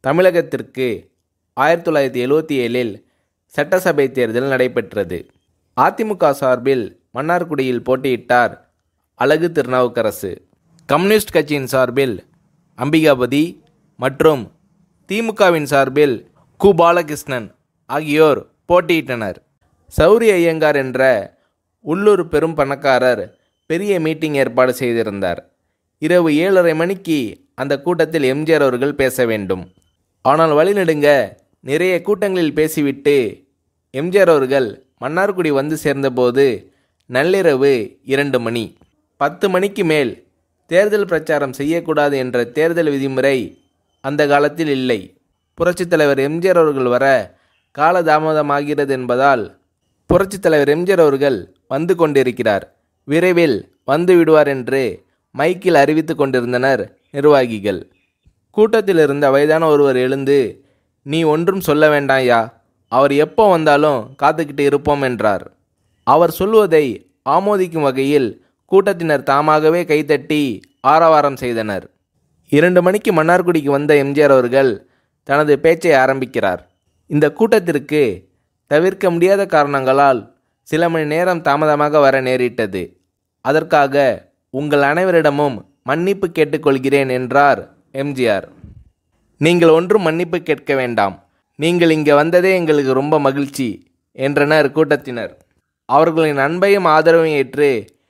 தமிழகத்திற்கு ஆயிரத்தி தொள்ளாயிரத்தி எழுவத்தி ஏழில் சட்டசபை தேர்தல் நடைபெற்றது அதிமுக சார்பில் மன்னார்குடியில் போட்டியிட்டார் அழகு திருநாவுக்கரசு கம்யூனிஸ்ட் கட்சியின் சார்பில் அம்பிகாபதி மற்றும் திமுகவின் சார்பில் கு பாலகிருஷ்ணன் ஆகியோர் போட்டியிட்டனர் சௌரி ஐயங்கார் என்ற உள்ளூர் பெரும் பணக்காரர் பெரிய மீட்டிங் ஏற்பாடு செய்திருந்தார் இரவு ஏழரை மணிக்கு அந்த கூட்டத்தில் எம்ஜிஆர் அவர்கள் பேச வேண்டும் ஆனால் வழிநெடுங்க நிறைய கூட்டங்களில் பேசிவிட்டு எம்ஜிஆர் அவர்கள் மன்னார்குடி வந்து சேர்ந்தபோது நள்ளிரவு இரண்டு மணி பத்து மணிக்கு மேல் தேர்தல் பிரச்சாரம் செய்யக்கூடாது என்ற தேர்தல் விதிமுறை அந்த காலத்தில் இல்லை புரட்சித் தலைவர் எம்ஜிஆர் அவர்கள் வர காலதாமதமாகிறது என்பதால் புரட்சித் தலைவர் எம்ஜிஆர் அவர்கள் வந்து கொண்டிருக்கிறார் விரைவில் வந்து விடுவார் என்று மைக்கில் அறிவித்து கொண்டிருந்தனர் நிர்வாகிகள் கூட்டத்தில் இருந்த வயதான ஒருவர் எழுந்து நீ ஒன்றும் சொல்ல வேண்டாம்யா அவர் எப்போ வந்தாலும் காத்துக்கிட்டு இருப்போம் என்றார் அவர் சொல்வதை ஆமோதிக்கும் வகையில் கூட்டத்தினர் தாமாகவே கைத்தட்டி ஆரவாரம் செய்தனர் இரண்டு மணிக்கு மன்னார்குடிக்கு வந்த எம்ஜிஆர் அவர்கள் தனது பேச்சை ஆரம்பிக்கிறார் இந்த கூட்டத்திற்கு தவிர்க்க முடியாத காரணங்களால் சில மணி நேரம் தாமதமாக வர நேரிட்டது அதற்காக உங்கள் அனைவரிடமும் மன்னிப்பு கேட்டுக்கொள்கிறேன் என்றார் எம்ஜிஆர் நீங்கள் ஒன்றும் மன்னிப்பு கேட்க வேண்டாம் நீங்கள் இங்கே வந்ததே எங்களுக்கு ரொம்ப மகிழ்ச்சி என்றனர் கூட்டத்தினர் அவர்களின் அன்பையும் ஆதரவையும் ஏற்று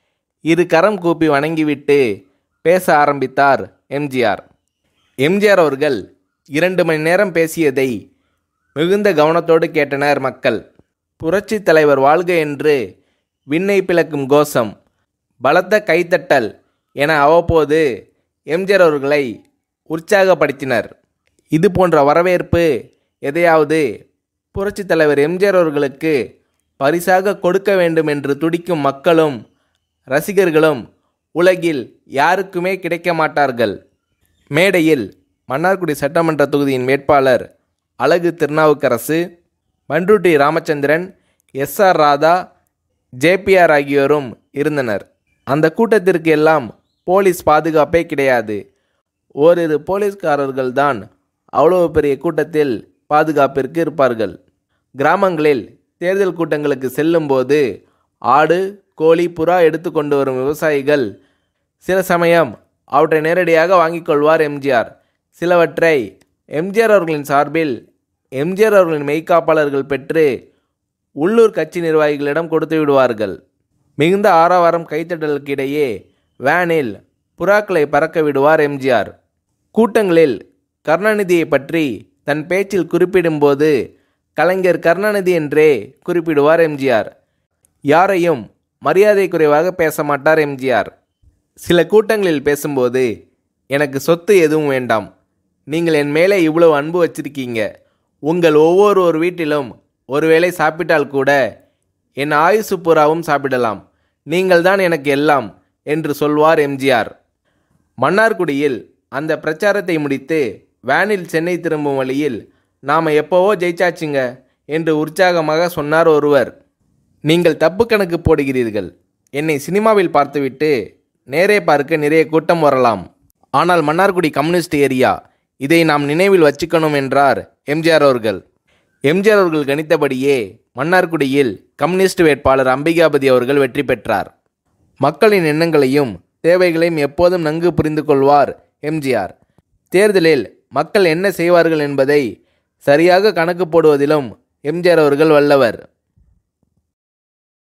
இரு கரம் கூப்பி வணங்கிவிட்டு பேச ஆரம்பித்தார் எம்ஜிஆர் எம்ஜிஆர் அவர்கள் இரண்டு மணி நேரம் பேசியதை மிகுந்த கவனத்தோடு கேட்டனர் மக்கள் புரட்சி தலைவர் வாழ்க என்று விண்ணை பிளக்கும் கோஷம் பலத்த கைத்தட்டல் என அவ்வப்போது எம்ஜிஆர் அவர்களை உற்சாகப்படுத்தினர் இது போன்ற வரவேற்பு எதையாவது புரட்சி தலைவர் எம்ஜிஆர் அவர்களுக்கு பரிசாக கொடுக்க வேண்டும் என்று துடிக்கும் மக்களும் ரசிகர்களும் உலகில் யாருக்குமே கிடைக்க மாட்டார்கள் மேடையில் மன்னார்குடி சட்டமன்ற தொகுதியின் வேட்பாளர் Azhagu Thirunavukkarasu Panruti Ramachandran S R Radha JPR ஆகியோரும் இருந்தனர் அந்த கூட்டத்திற்கு எல்லாம் போலீஸ் பாதுகாப்பே கிடையாது ஓரிரு போலீஸ்காரர்கள் தான் அவ்வளவு பெரிய கூட்டத்தில் பாதுகாப்பிற்கு இருப்பார்கள் கிராமங்களில் தேர்தல் கூட்டங்களுக்கு செல்லும்போது ஆடு கோழி புறா எடுத்து கொண்டு வரும் விவசாயிகள் சில சமயம் அவற்றை நேரடியாக வாங்கிக் கொள்வார் எம்ஜிஆர் சிலவற்றை எம்ஜிஆர் அவர்களின் சார்பில் எம்ஜிஆர் அவர்களின் மெய்க்காப்பாளர்கள் பெற்று உள்ளூர் கட்சி நிர்வாகிகளிடம் கொடுத்து விடுவார்கள் மிகுந்த ஆரவாரம் கைத்தட்டலுக்கு இடையே வேனில் புறாக்களை பறக்க விடுவார் எம்ஜிஆர் கூட்டங்களில் கருணாநிதியை பற்றி தன் பேச்சில் குறிப்பிடும்போது கலைஞர் கருணாநிதி என்றே குறிப்பிடுவார் எம்ஜிஆர் யாரையும் மரியாதை குறைவாக பேச மாட்டார் எம்ஜிஆர் சில கூட்டங்களில் பேசும்போது எனக்கு சொத்து எதுவும் வேண்டாம் நீங்கள் என் மேலே இவ்வளவு அன்பு வச்சிருக்கீங்க உங்கள் ஒவ்வொரு ஒரு வீட்டிலும் ஒருவேளை சாப்பிட்டால் கூட என் ஆயுசு பூராவும் சாப்பிடலாம் நீங்கள் தான் எனக்கு எல்லாம் என்று சொல்வார் எம்ஜிஆர் மன்னார்குடியில் அந்த பிரச்சாரத்தை முடித்து வேனில் சென்னை திரும்பும் வழியில் நாம் எப்போவோ ஜெயிச்சாச்சுங்க என்று உற்சாகமாக சொன்னார் ஒருவர் நீங்கள் தப்பு கணக்கு போடுகிறீர்கள் என்னை சினிமாவில் பார்த்துவிட்டு நேரே பார்க்க நிறைய கூட்டம் வரலாம் ஆனால் மன்னார்குடி கம்யூனிஸ்ட் ஏரியா இதை நாம் நினைவில் வச்சுக்கணும் என்றார் எம்ஜிஆர் அவர்கள் எம்ஜிஆர் அவர்கள் கணித்தபடியே மன்னார்குடியில் கம்யூனிஸ்ட் வேட்பாளர் அம்பிகாபதி அவர்கள் வெற்றி பெற்றார் மக்களின் எண்ணங்களையும் தேவைகளையும் எப்போதும் நன்கு புரிந்து கொள்வார் எம்ஜிஆர் தேர்தலில் மக்கள் என்ன செய்வார்கள் என்பதை சரியாக கணக்கு போடுவதிலும் எம்ஜிஆர் அவர்கள் வல்லவர்